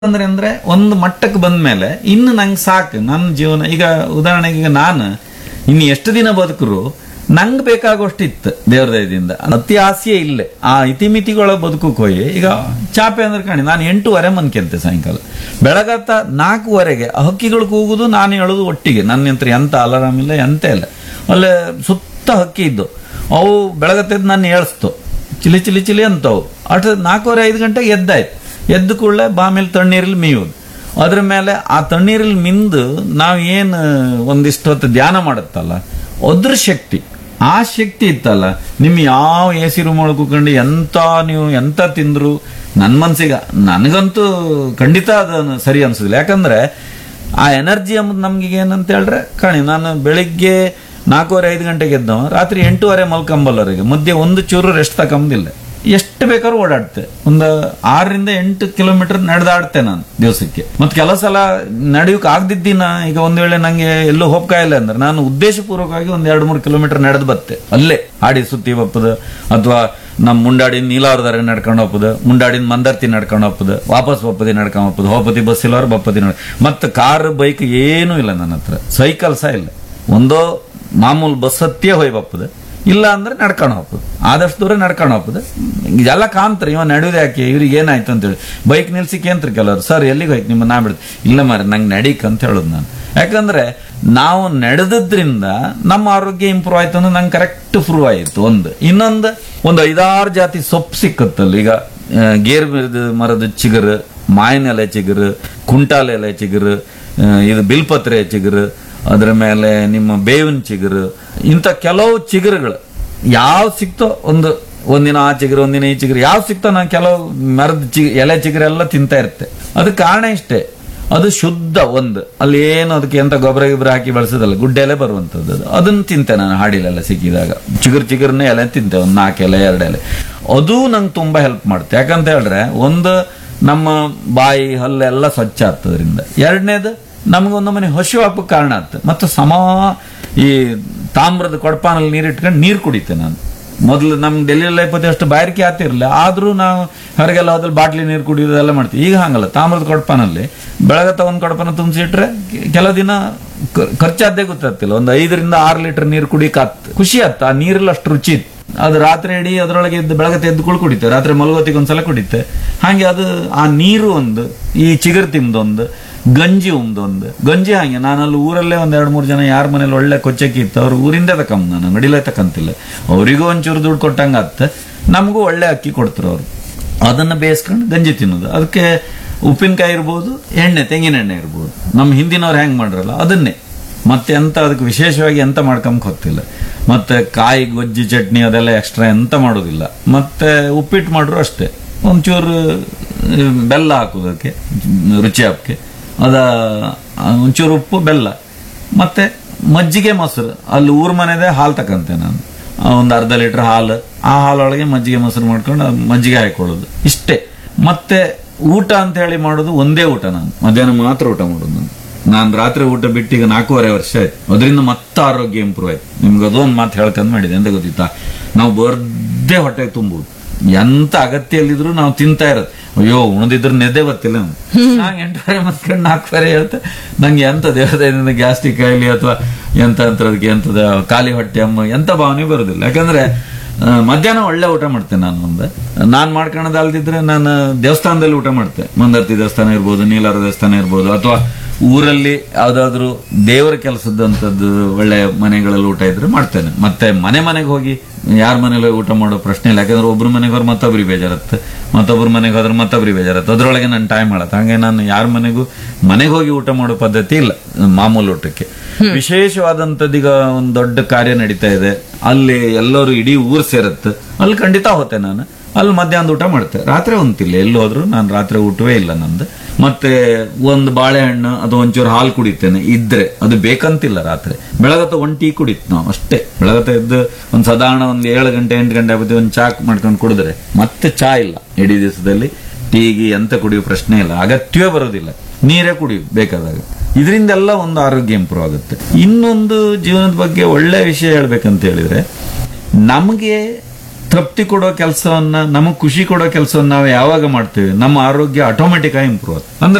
ಅಂದ್ರೆ ಅಂದ್ರೆ ಒಂದು ಮಟ್ಟಕ್ಕೆ ಬಂದ್ಮೇಲೆ ಇನ್ನು ನಂಗೆ ಸಾಕು ನನ್ನ ಜೀವನ ಈಗ ಉದಾಹರಣೆಗೆ ಈಗ ನಾನು ಇನ್ನು ಎಷ್ಟು ದಿನ ಬದುಕರು ನಂಗೆ ಬೇಕಾಗೋಷ್ಟು ಇತ್ತು ದೇವ್ರ ದಯದಿಂದ ಅತಿ ಆಸೆ ಇಲ್ಲೇ ಆ ಇತಿಮಿತಿಗಳ ಬದುಕಕ್ಕೆ ಹೋಗಿ ಈಗ ಚಾಪೆ ಅಂದ್ರೆ ಕಾಣಿ ನಾನು ಎಂಟೂವರೆ ಮನ್ಕೆಂತೆ ಸಾಯಂಕಾಲ ಬೆಳಗತ್ತ ನಾಲ್ಕೂವರೆಗೆ ಆ ಹಕ್ಕಿಗಳು ಕೂಗುದು ನಾನು ಹೇಳೋದು ಒಟ್ಟಿಗೆ ನನ್ನ ಯಂತ್ರ ಎಂತ ಅಲಾರಾಮ್ ಇಲ್ಲ ಎಂತ ಇಲ್ಲ ಅಲ್ಲೇ ಸುತ್ತ ಹಕ್ಕಿ ಇದ್ದು ಅವು ಬೆಳಗತ್ತೆದ್ದು ನಾನು ಏಳಿಸ್ತು ಚಿಲಿ ಚಿಲಿ ಚಿಲಿ ಅಂತವು ಅಟ್ ನಾಲ್ಕೂವರೆ ಐದು ಗಂಟೆಗೆ ಎದ್ದಾಯ್ತು ಎದ್ದ ಕೂಡಲೇ ಬಾಮೇಲೆ ತಣ್ಣೀರಲ್ಲಿ ಮೇಯೋದು ಅದ್ರ ಮೇಲೆ ಆ ತಣ್ಣೀರಲ್ಲಿ ಮಿಂದು ನಾವು ಏನು ಒಂದಿಷ್ಟು ಹೊತ್ತು ಧ್ಯಾನ ಮಾಡುತ್ತಲ್ಲ ಅದ್ರ ಶಕ್ತಿ ಆ ಶಕ್ತಿ ಇತ್ತಲ್ಲ ನಿಮ್ ಯಾವ ಎ ಸಿ ರೂಮ್ ಒಳಗೆ ಕೂತ್ಕೊಂಡು ಎಂತ ನೀವು ಎಂತ ತಿಂದ್ರು ನನ್ನ ಮನ್ಸಿಗೆ ನನಗಂತೂ ಖಂಡಿತ ಅದು ಸರಿ ಅನ್ಸುದಿಲ್ಲ ಯಾಕಂದ್ರೆ ಆ ಎನರ್ಜಿ ಎಂಬುದು ನಮ್ಗೆ ಏನಂತ ಹೇಳ್ರೆ ಕಾಣಿ ನಾನು ಬೆಳಿಗ್ಗೆ ನಾಲ್ಕೂವರೆ ಐದು ಗಂಟೆಗೆ ಎದ್ದವ ರಾತ್ರಿ ಎಂಟೂವರೆ ಮಲ್ಕೊಂಬಲ್ಲವರೆಗೆ ಮಧ್ಯೆ ಒಂದು ಚೂರು ರೆಸ್ಟ್ ತಗೊಂಬಿಲ್ಲ ಎಷ್ಟು ಬೇಕಾದ್ರೂ ಓಡಾಡ್ತೆ ಒಂದು ಆರರಿಂದ ಎಂಟು ಕಿಲೋಮೀಟರ್ ನಡೆದಾಡ್ತೆ ನಾನು ದಿವಸಕ್ಕೆ ಮತ್ತೆ ಕೆಲವು ಸಲ ನಡೆಯೋಕೆ ಆಗದಿದ್ದಿನ ಈಗ ಒಂದ್ ವೇಳೆ ನಂಗೆ ಎಲ್ಲೂ ಹೋಗ್ತಾ ಇಲ್ಲ ಅಂದ್ರೆ ನಾನು ಉದ್ದೇಶಪೂರ್ವಕವಾಗಿ ಒಂದ್ ಎರಡು ಮೂರು ಕಿಲೋಮೀಟರ್ ನಡೆದು ಬತ್ತೆ ಅಲ್ಲೇ ಆಡಿ ಸುತ್ತಿ ಬಪ್ಪದ ಅಥವಾ ನಮ್ ಮುಂಡಾಡಿನ ನೀಲಾವರದಾಗ ನಡ್ಕೊಂಡು ಹೋಗ್ಬೋದು ಮುಂಡಾಡಿನ ಮಂದರ್ತಿ ನಡ್ಕೊಂಡು ಹೋಗ್ಬೋದು ವಾಪಸ್ ಬಪ್ಪದಿ ನಡ್ಕೊಂಡು ಹೋಗ್ಬೋದು ಹೋಪತಿ ಬಸ್ ಇಲ್ಲವ್ರು ಬಪ್ಪದಿ ನಡ್ ಮತ್ತೆ ಕಾರ್ ಬೈಕ್ ಏನೂ ಇಲ್ಲ ನನ್ನ ಹತ್ರ ಸೈಕಲ್ ಸಹ ಇಲ್ಲ ಒಂದೋ ಮಾಮೂಲು ಬಸ್ ಹತ್ತಿಯೇ ಹೋಯ್ ಬಪ್ಪದು ಇಲ್ಲ ಅಂದ್ರೆ ನಡ್ಕೊಂಡು ಹೋಗ್ಬೋದು ಆದಷ್ಟು ದೂರ ನಡ್ಕೊಂಡು ಹೋಗ್ಬೋದು ಇದೆಲ್ಲ ಕಾಣ್ತಾರೆ ಇವ ನಡೆಯೋದು ಯಾಕೆ ಇವ್ರಿಗೆ ಏನಾಯ್ತು ಅಂತೇಳಿ ಬೈಕ್ ನಿಲ್ಸಿ ಕೇಂದ್ರ ಕೆಲವರು ಸರ್ ಎಲ್ಲಿಗೆ ಹೋಯ್ತು ನಿಮ್ಮ ನಾ ಬಿಡ್ತು ಇಲ್ಲ ಮಾರೆ ನಂಗೆ ನಡೀಕ್ ಅಂತ ಹೇಳೋದು ನಾನು ಯಾಕಂದ್ರೆ ನಾವು ನಡೆದದ್ರಿಂದ ನಮ್ಮ ಆರೋಗ್ಯ ಇಂಪ್ರೂವ್ ಆಯ್ತು ಅಂದ್ರೆ ನಂಗೆ ಕರೆಕ್ಟ್ ಪ್ರೂವ್ ಆಯ್ತು ಒಂದು ಇನ್ನೊಂದು ಒಂದು ಐದಾರು ಜಾತಿ ಸೊಪ್ಪು ಸಿಕ್ಕತ್ತಲ್ಲ ಈಗ ಆ, ಗೇರ್ ಮರದ ಮರದ ಚಿಗುರು ಮಾವಿನ ಎಲೆ ಚಿಗುರು ಕುಂಟಾಲ ಎಲೆ ಚಿಗುರು ಆ, ಇದು ಬಿಲ್ಪತ್ರೆ ಚಿಗುರು ಅದರ ಮೇಲೆ ನಿಮ್ಮ ಬೇವಿನ ಚಿಗುರು ಇಂಥ ಕೆಲವು ಚಿಗುರುಗಳು ಯಾವ ಸಿಕ್ತೋ ಒಂದು ಒಂದಿನ ಆ ಚಿಗುರು ಒಂದಿನ ಈ ಚಿಗುರು ಯಾವ ಸಿಕ್ತೋ ನಾನು ಕೆಲವು ಮರದ ಚಿ ಎಲೆ ಚಿಗುರು ಎಲ್ಲ ತಿಂತಾ ಇರುತ್ತೆ ಅದಕ್ಕೆ ಕಾರಣ ಇಷ್ಟೇ ಅದು ಶುದ್ಧ ಒಂದು ಅಲ್ಲಿ ಏನು ಅದಕ್ಕೆ ಎಂತ ಗೊಬ್ಬರ ಗಿಬ್ಬರ ಹಾಕಿ ಬೆಳೆಸೋದಲ್ಲ ಗುಡ್ಡೆಲೆ ಬರುವಂತದ್ದು ಅದು ಅದನ್ನ ತಿಂತೆ ನಾನು ಹಾಡಿಲೆಲ್ಲ ಸಿಕ್ಕಿದಾಗ ಚಿಗುರು ಚಿಗುರನ್ನೇ ಎಲೆ ತಿಂತೆ ಒಂದು ನಾಲ್ಕು ಎಲೆ ಎರಡು ಎಲೆ ಅದು ನಂಗೆ ತುಂಬಾ ಹೆಲ್ಪ್ ಮಾಡುತ್ತೆ ಯಾಕಂತ ಹೇಳಿದ್ರೆ ಒಂದು ನಮ್ಮ ಬಾಯಿ ಹಲ್ಲೆಲ್ಲ ಸ್ವಚ್ಛ ಆಗ್ತದ್ರಿಂದ ಎರಡನೇದು ನಮಗೊಂದು ಮನೆ ಹಸಿವು ಹಬ್ಬಕ್ಕೆ ಕಾರಣ ಆಗ್ತದೆ ಮತ್ತು ಸಮ ಈ ತಾಮ್ರದ ಕೊಡಪಾನಲ್ಲಿ ನೀರು ಇಟ್ಕೊಂಡು ನೀರು ಕುಡಿತೆ ನಾನು ಮೊದಲು ನಮ್ ಡೆಲ್ಲಿ ಲೈಫ್ ಅಷ್ಟು ಬಾರಿಕೆ ಆಗ್ತಿರ್ಲಿಲ್ಲ ಆದ್ರೂ ನಾವು ಹೊರಗೆಲ್ಲ ಹೋದಲ್ಲಿ ಬಾಟ್ಲಿ ನೀರು ಕುಡಿಯೋದೆಲ್ಲ ಮಾಡ್ತೀವಿ ಈಗ ಹಂಗಲ್ಲ ತಾಮ್ರದ ಕೊಡಪಾನಲ್ಲಿ ಬೆಳಗತ್ತ ಒಂದು ಕೊಡಪಾನ ತುಂಬಿಸಿಟ್ರೆ ಕೆಲವು ದಿನ ಕ- ಖರ್ಚಾದ್ದೇ ಗೊತ್ತಾಗ್ತಿಲ್ಲ ಒಂದು ಐದರಿಂದ ಆರು ಲೀಟರ್ ನೀರು ಕುಡಿಯಕ್ಕೆ ಖುಷಿ ಆತ್ತ ಆ ನೀರಲ್ಲಿ ಅಷ್ಟು ರುಚಿ ಇತ್ತು ಅದು ರಾತ್ರಿ ಇಡೀ ಅದರೊಳಗೆ ಎದ್ದು ಬೆಳಗತ್ತೆ ಎದ್ದು ಕುಳ್ ಕುಡಿತೆ ರಾತ್ರಿ ಮಲಗೋತಿಗೆ ಒಂದ್ಸಲ ಕುಡಿತೆ ಹಾಗೆ ಅದು ಆ ನೀರು ಒಂದು ಈ ಚಿಗರ್ ತಿಮ್ದೊಂದು ಗಂಜಿ ಉಮ್ದೊಂದು ಗಂಜಿ ಹಾಗೆ ನಾನಲ್ಲಿ ಊರಲ್ಲೇ ಒಂದ್ ಎರಡು ಮೂರು ಜನ ಯಾರ ಮನೇಲಿ ಒಳ್ಳೆ ಕೊಚ್ಚಕ್ಕಿ ಇತ್ತು ಅವ್ರು ಊರಿಂದ ತಕೊಂಬ ನಾನು ಅಂಗಡಿಲೇ ತಕಂತಿಲ್ಲ ಅವರಿಗೂ ಒಂಚೂರು ದುಡ್ಡು ಕೊಟ್ಟಂಗ ಆತ್ತ ನಮಗೂ ಒಳ್ಳೆ ಅಕ್ಕಿ ಕೊಡ್ತಾರೆ ಅವರು ಅದನ್ನ ಬೇಯಿಸ್ಕೊಂಡು ಗಂಜಿ ತಿನ್ನೋದು ಅದಕ್ಕೆ ಉಪ್ಪಿನಕಾಯಿ ಇರ್ಬೋದು ಎಣ್ಣೆ ತೆಂಗಿನ ಎಣ್ಣೆ ಇರ್ಬೋದು ನಮ್ಮ ಹಿಂದಿನವ್ರು ಹೆಂಗ್ ಮಾಡ್ರಲ್ಲ ಅದನ್ನೇ ಮತ್ತೆ ಎಂತ ಅದಕ್ಕೆ ವಿಶೇಷವಾಗಿ ಎಂತ ಮಾಡ್ಕೊಂಬ ಗೊತ್ತಿಲ್ಲ ಮತ್ತೆ ಕಾಯಿ ಗೊಜ್ಜಿ ಚಟ್ನಿ ಅದೆಲ್ಲ ಎಕ್ಸ್ಟ್ರಾ ಎಂತ ಮಾಡೋದಿಲ್ಲ ಮತ್ತೆ ಉಪ್ಪಿಟ್ಟು ಮಾಡ್ರು ಅಷ್ಟೇ ಒಂಚೂರು ಆ, ಬೆಲ್ಲ ಹಾಕೋದಕ್ಕೆ ರುಚಿ ಹಾಕಕ್ಕೆ ಅದ ಆ, ಒಂಚೂರು ಉಪ್ಪು ಬೆಲ್ಲ ಮತ್ತೆ ಮಜ್ಜಿಗೆ ಮೊಸರು ಅಲ್ಲಿ ಊರ್ ಮನೆದೇ ಹಾಲು ತಕಂತೆ ನಾನು ಆ, ಒಂದು ಅರ್ಧ ಲೀಟರ್ ಹಾಲು ಆ ಹಾಲೊಳಗೆ ಮಜ್ಜಿಗೆ ಮೊಸರು ಮಾಡ್ಕೊಂಡು ಆ ಮಜ್ಜಿಗೆ ಹಾಕೊಳ್ಳೋದು ಇಷ್ಟೇ ಮತ್ತೆ ಊಟ ಅಂತ ಹೇಳಿ ಮಾಡೋದು ಒಂದೇ ಊಟ ನಾನು ಮಧ್ಯಾಹ್ನ ಮಾತ್ರ ಊಟ ಮಾಡೋದು ನಾನು ನಾನು ರಾತ್ರಿ ಊಟ ಬಿಟ್ಟು ಈಗ ನಾಲ್ಕೂವರೆ ವರ್ಷ ಆಯ್ತು ಅದರಿಂದ ಮತ್ತೆ ಆರೋಗ್ಯ ಇಂಪ್ರೂವ್ ಆಯ್ತು ನಿಮ್ಗೆ ಅದೊಂದು ಮಾತು ಹೇಳ್ಕೊಂಡ್ ಮಾಡಿದೆ ಎಂತ ಗೊತ್ತಿತ್ತಾ ನಾವು ಬರ್ದೇ ಹೊಟ್ಟೆ ತುಂಬುದು ಎಂತ ಅಗತ್ಯ ಇಲ್ಲಿದ್ರು ನಾವು ತಿಂತಾ ಇರೋದು ಅಯ್ಯೋ ಉಣದಿದ್ರೆ ನೆದೆ ಗೊತ್ತಿಲ್ಲ ನಾನು ಎಂಟುವರೆ ಮತ್ಕೊಂಡು ನಾಲ್ಕುವರೆ ಹೇಳ್ತೆ ನಂಗೆ ಎಂತ ದೇಹದಿಂದ ಗ್ಯಾಸ್ಟ್ರಿಕ್ ಕಾಯಿಲೆ ಅಥವಾ ಎಂತ ಅಂತದಕ್ಕೆ ಎಂತದ ಖಾಲಿ ಹೊಟ್ಟೆ ಅಮ್ಮ ಎಂತ ಭಾವನೆ ಬರೋದಿಲ್ಲ ಯಾಕಂದ್ರೆ ಆ, ಮಧ್ಯಾಹ್ನ ಒಳ್ಳೆ ಊಟ ಮಾಡ್ತೇನೆ ನಾನು ಒಂದು ನಾನ್ ಮಾಡ್ಕೊಳೋದು ಅಲ್ದಿದ್ರೆ ನಾನು ದೇವಸ್ಥಾನದಲ್ಲಿ ಊಟ ಮಾಡ್ತೆ ಮಂದರ್ತಿ ದೇವಸ್ಥಾನ ಇರ್ಬೋದು ನೀಲಾರ ದೇವಸ್ಥಾನ ಇರ್ಬೋದು ಅಥವಾ ಊರಲ್ಲಿ ಯಾವ್ದಾದ್ರು ದೇವರ ಕೆಲಸದಂತದ್ದು ಒಳ್ಳೆ ಮನೆಗಳಲ್ಲಿ ಊಟ ಇದ್ರೆ ಮಾಡ್ತೇನೆ ಮತ್ತೆ ಮನೆ ಮನೆಗೆ ಹೋಗಿ ಯಾರ ಮನೇಲಿ ಹೋಗಿ ಊಟ ಮಾಡೋ ಪ್ರಶ್ನೆ ಇಲ್ಲ ಯಾಕಂದ್ರೆ ಒಬ್ರು ಮನೆಗೆ ಹೋದ್ರೆ ಮತ್ತೊಬ್ರಿಗೆ ಬೇಜಾರತ್ತೆ ಮತ್ತೊಬ್ರ ಮನೆಗೆ ಹೋದ್ರೆ ಮತ್ತೊಬ್ರಿಗೆ ಬೇಜಾರತ್ತೆ ಅದ್ರೊಳಗೆ ನನ್ನ ಟೈಮ್ ಮಾಡತ್ತೆ ಹಂಗೆ ನಾನು ಯಾರ ಮನೆಗೂ ಮನೆಗೆ ಹೋಗಿ ಊಟ ಮಾಡೋ ಪದ್ಧತಿ ಇಲ್ಲ ಮಾಮೂಲು ಊಟಕ್ಕೆ ವಿಶೇಷವಾದಂತದ್ದು ಈಗ ಒಂದು ದೊಡ್ಡ ಕಾರ್ಯ ನಡೀತಾ ಇದೆ ಅಲ್ಲಿ ಎಲ್ಲರೂ ಇಡೀ ಊರ್ ಸೇರತ್ತೆ ಅಲ್ಲಿ ಖಂಡಿತ ಹೋತೆ ನಾನು ಅಲ್ಲಿ ಮಧ್ಯಾಹ್ನದ ಊಟ ಮಾಡ್ತೆ ರಾತ್ರಿ ಒಂತಿಲ್ಲ ಎಲ್ಲಿ ಹೋದ್ರು ನಾನು ರಾತ್ರಿ ಊಟವೇ ಇಲ್ಲ ನಂದು ಮತ್ತೆ ಒಂದು ಬಾಳೆಹಣ್ಣು ಅದು ಒಂಚೂರು ಹಾಲು ಕುಡಿತೇನೆ ಇದ್ರೆ ಅದು ಬೇಕಂತಿಲ್ಲ ರಾತ್ರಿ ಬೆಳಗತ್ತ ಒಂದ್ ಟೀ ಕುಡಿತ್ ನಾವು ಅಷ್ಟೇ ಬೆಳಗತ್ತ ಎದ್ದು ಒಂದ್ ಸಾಧಾರಣ ಒಂದ್ ಏಳು ಗಂಟೆ ಎಂಟು ಗಂಟೆ ಆಗುತ್ತೆ ಒಂದು ಚಾ ಮಾಡ್ಕೊಂಡು ಕುಡಿದ್ರೆ ಮತ್ತೆ ಚಾ ಇಲ್ಲ ಇಡೀ ದಿವಸದಲ್ಲಿ ಟೀಗಿ ಎಂತ ಕುಡಿಯೋ ಪ್ರಶ್ನೆ ಇಲ್ಲ ಅಗತ್ಯವೇ ಬರೋದಿಲ್ಲ ನೀರೇ ಕುಡಿಯು ಬೇಕಾದಾಗ ಇದರಿಂದೆಲ್ಲ ಒಂದು ಆರೋಗ್ಯ ಇಂಪ್ರೂವ್ ಆಗುತ್ತೆ ಇನ್ನೊಂದು ಜೀವನದ ಬಗ್ಗೆ ಒಳ್ಳೆ ವಿಷಯ ಹೇಳ್ಬೇಕಂತ ಹೇಳಿದ್ರೆ ನಮಗೆ ತೃಪ್ತಿ ಕೊಡೋ ಕೆಲಸವನ್ನ ನಮಗ್ ಖುಷಿ ಕೊಡೋ ಕೆಲಸವನ್ನ ನಾವು ಯಾವಾಗ ಮಾಡ್ತೇವೆ ನಮ್ಮ ಆರೋಗ್ಯ ಆಟೋಮೆಟಿಕ್ ಆಗಿ ಇಂಪ್ರೂವ್ ಆಗುತ್ತೆ ಅಂದ್ರೆ